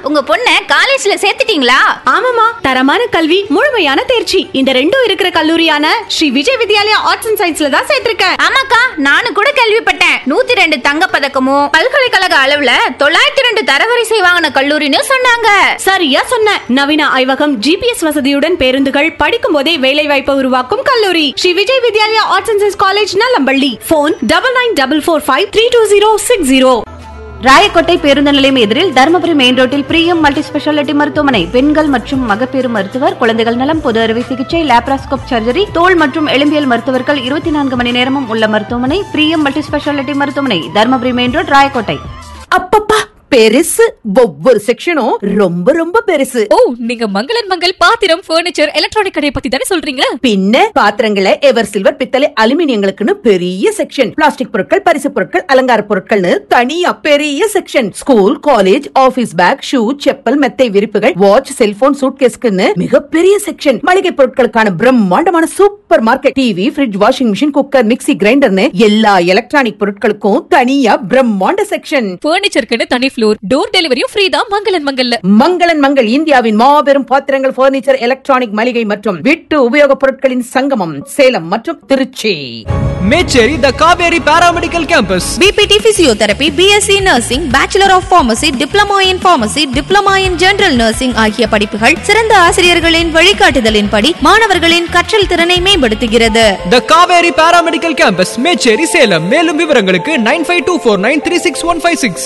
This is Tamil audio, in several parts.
உங்க பொண்ண காலேஜ்ல சேர்த்துட்டீங்களா ஆமாமா தரமான கல்வி முழுமையான தேர்ச்சி இந்த ரெண்டும் இருக்கிற கல்லூரியான ஸ்ரீ விஜய் வித்யாலயா ஆர்ட்ஸ் அண்ட் சயின்ஸ்ல தான் சேர்த்திருக்கேன் ஆமாக்கா நானும் கூட கேள்விப்பட்டேன் நூத்தி ரெண்டு தங்க பதக்கமும் பல்கலைக்கழக அளவுல தொள்ளாயிரத்தி ரெண்டு தரவரிசை வாங்கின கல்லூரின்னு சொன்னாங்க சரியா சொன்ன நவீன ஆய்வகம் ஜிபிஎஸ் வசதியுடன் பேருந்துகள் படிக்கும் போதே வேலை வாய்ப்பை உருவாக்கும் கல்லூரி Sri Vijay Vidyalaya arts and science college Nallampalli phone double nine double four five three two zero six zero Rayakottai பேருந்து நிலையம் எதிரில் தருமபுரி மெயின் ரோட்டில் பிரியம் மல்டி ஸ்பெஷாலிட்டி மருத்துவமனை பெண்கள் மற்றும் மகப்பேறு மருத்துவர் குழந்தைகள் நலம் பொது அறுவை சிகிச்சை லேப்ராஸ்கோப் சர்ஜரி தோல் மற்றும் எலும்பியல் மருத்துவர்கள் இருபத்தி நான்கு மணி நேரமும் உள்ள மருத்துவமனை பிரியம் மல்டி ஸ்பெஷாலிட்டி மருத்துவமனை தருமபுரி மெயின் ரோட் ராயக்கோட்டை அப்பப்பா பெருசு ஒவ்வொரு செக்ஷனும் ரொம்ப ரொம்ப பெருசு ஓ நீங்க மங்களன் மங்கள் பாத்திரம் பர்னிச்சர் எலக்ட்ரானிக் கடையை பத்தி தானே சொல்றீங்க பின்ன பாத்திரங்களை எவர் சில்வர் பித்தளை அலுமினியங்களுக்குன்னு பெரிய செக்ஷன் பிளாஸ்டிக் பொருட்கள் பரிசு பொருட்கள் அலங்கார பொருட்கள்னு தனியா பெரிய section school college office bag shoe chappal மெத்தை விரிப்புகள் வாட்ச் செல்போன் சூட்கேஸ்க்குன்னு மிகப்பெரிய செக்ஷன் மளிகை பொருட்களுக்கான பிரம்மாண்டமான supermarket TV fridge washing machine cooker mixie கிரைண்டர்னு எல்லா எலக்ட்ரானிக் பொருட்களுக்கும் தனியா பிரம்மாண்ட செக்ஷன் பர்னிச்சருக்குன்னு தனி ஃப்ளோர் டோர் டெலிவரியும் ஃப்ரீ தான் மங்களன் மங்கல்ல மங்களன் மங்கள் இந்தியாவின் மாபெரும் பாத்திரங்கள் பர்னிச்சர் எலக்ட்ரானிக் மளிகை மற்றும் வீட்டு உபயோகப் பொருட்களின் சங்கமம் சேலம் மற்றும் Trichy Mecheri the Kaveri paramedical campus BPT physiotherapy BSc nursing bachelor of pharmacy diploma in pharmacy diploma in general nursing ஆகிய படிப்புகள் சிறந்த ஆசிரியர்களின் வழிகாட்டுதலின்படி மாணவர்களின் கற்றல் திறனை மேம்படுத்துகிறது the Kaveri paramedical campus Mecheri Salem மேலும் விவரங்களுக்கு nine five two four nine three six one five six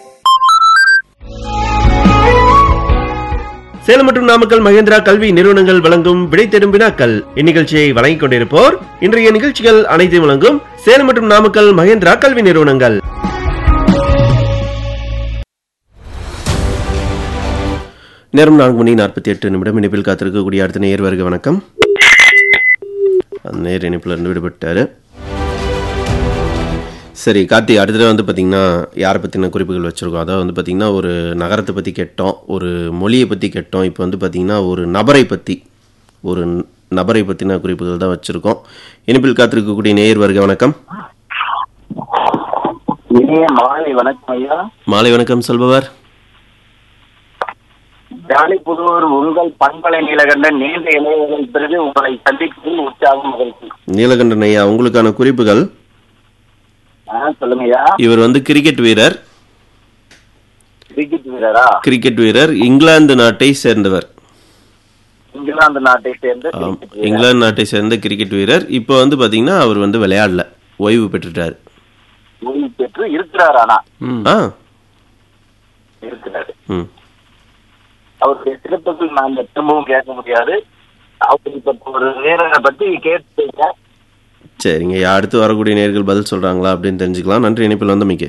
Salem மற்றும் நாமக்கல் மகேந்திரா கல்வி நிறுவனங்கள் வழங்கும் விடை தேடும் வினாக்கள் இந்நிகழ்ச்சியை வழங்கிக் கொண்டிருப்போர் இன்றைய நிகழ்ச்சிகள் அனைத்தையும் வழங்கும் சேலம் மற்றும் நாமக்கல் மகேந்திரா கல்வி நிறுவனங்கள் நேரம் நான்கு மணி நாற்பத்தி எட்டு நிமிடம் இணைப்பில் காத்திருக்கக்கூடிய அடுத்த நேர் வருக வணக்கம் அந்த நேர் இணைப்பில் இருந்து விடுபட்டாரு சரி கார்த்தி அடுத்தது வந்து பார்த்திங்கன்னா யாரை பற்றின குறிப்புகள் வச்சுருக்கோம் அதாவது வந்து பார்த்திங்கன்னா ஒரு நகரத்தை பற்றி கேட்டோம் ஒரு மொழியை பற்றி கேட்டோம் இப்போ வந்து பார்த்திங்கன்னா ஒரு நபரை பற்றி ஒரு நபரை பற்றின குறிப்புகள் தான் வச்சுருக்கோம் இனிப்பில் காத்திருக்கக்கூடிய நேயர் வருக வணக்கம் இனிய மாலை வணக்கம் ஐயா மாலை வணக்கம் சொல்பவர் ஜாலிபுதூர் உங்கள் பண்பலை நீலகண்ட நீண்ட இளையர்கள் பிறகு உங்களை சந்திப்பதில் உற்சாகம் மகிழ்ச்சி நீலகண்டன் ஐயா உங்களுக்கான குறிப்புகள் ஆ, சொல்லுங்க ஐயா இவர் வந்து கிரிக்கெட் வீரர் கிரிக்கெட் வீரரா கிரிக்கெட் வீரர் இங்கிலாந்து நாட்டை சேர்ந்தவர் இங்கிலாந்து நாட்டை சேர்ந்த ஆம், cricket வீரர். இங்கிலாந்து நாட்டை சேர்ந்த கிரிக்கெட் வீரர் இப்போ வந்து பார்த்தீங்கன்னா அவர் வந்து விளையாடல ஓய்வு பெற்றுட்டார் ஓய்வு பெற்று இருக்கிறார் ஆனா ஆ இருக்கிறாரு ம் அவருடைய சிறப்புகள் நாங்க திரும்பவும் கேட்க முடியாது அப்படிப்பட்ட ஒரு வீரரை பத்தி கேட்டுங்க சரிங்க ஐயா, அடுத்து வரக்கூடிய நேர்கள் பதில் சொல்றாங்களா அப்படின்னு தெரிஞ்சுக்கலாம் நன்றி இணைப்பில் வந்தமைக்கு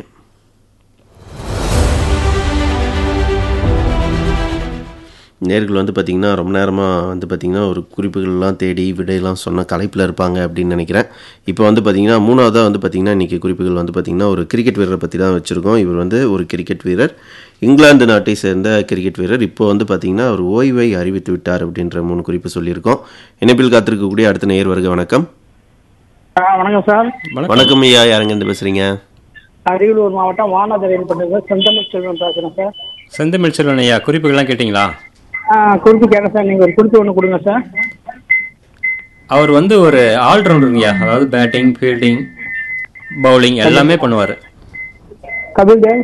நேர்கள் வந்து பார்த்திங்கன்னா ரொம்ப நேரமாக வந்து பார்த்திங்கன்னா ஒரு குறிப்புகள்லாம் தேடி விடையெல்லாம் சொன்ன கலைப்பில் இருப்பாங்க அப்படின்னு நினைக்கிறேன் இப்போ வந்து பார்த்திங்கன்னா மூணாவதாக வந்து பார்த்திங்கன்னா இன்றைக்கி குறிப்புகள் வந்து பார்த்திங்கன்னா ஒரு கிரிக்கெட் வீரரை பற்றி தான் வச்சுருக்கோம் இவர் வந்து ஒரு கிரிக்கெட் வீரர் இங்கிலாந்து நாட்டை சேர்ந்த கிரிக்கெட் வீரர் இப்போ வந்து பார்த்திங்கன்னா அவர் ஓய்வை அறிவித்து விட்டார் அப்படின்ற மூணு குறிப்பு சொல்லியிருக்கோம் இணைப்பில் காத்திருக்கக்கூடிய அடுத்த நேர் வருக வணக்கம் வணக்கம் சார் வணக்கம் ஐயா யாருங்க இருந்து பேசுறீங்க அரியலூர் மாவட்டம் வானதரையில் பண்ணுங்க செந்தமிழ் செல்வன் பேசுறேன் சார் செந்தமிழ் செல்வன் ஐயா குறிப்புகள்லாம் கேட்டிங்களா ஆ, குறிப்பு கேட்க சார் நீங்க ஒரு குறிப்பு ஒன்று கொடுங்க சார் அவர் வந்து ஒரு ஆல்ரவுண்டருங்கய்யா அதாவது பேட்டிங் ஃபீல்டிங் பவுலிங் எல்லாமே பண்ணுவார் கபில் தேவ்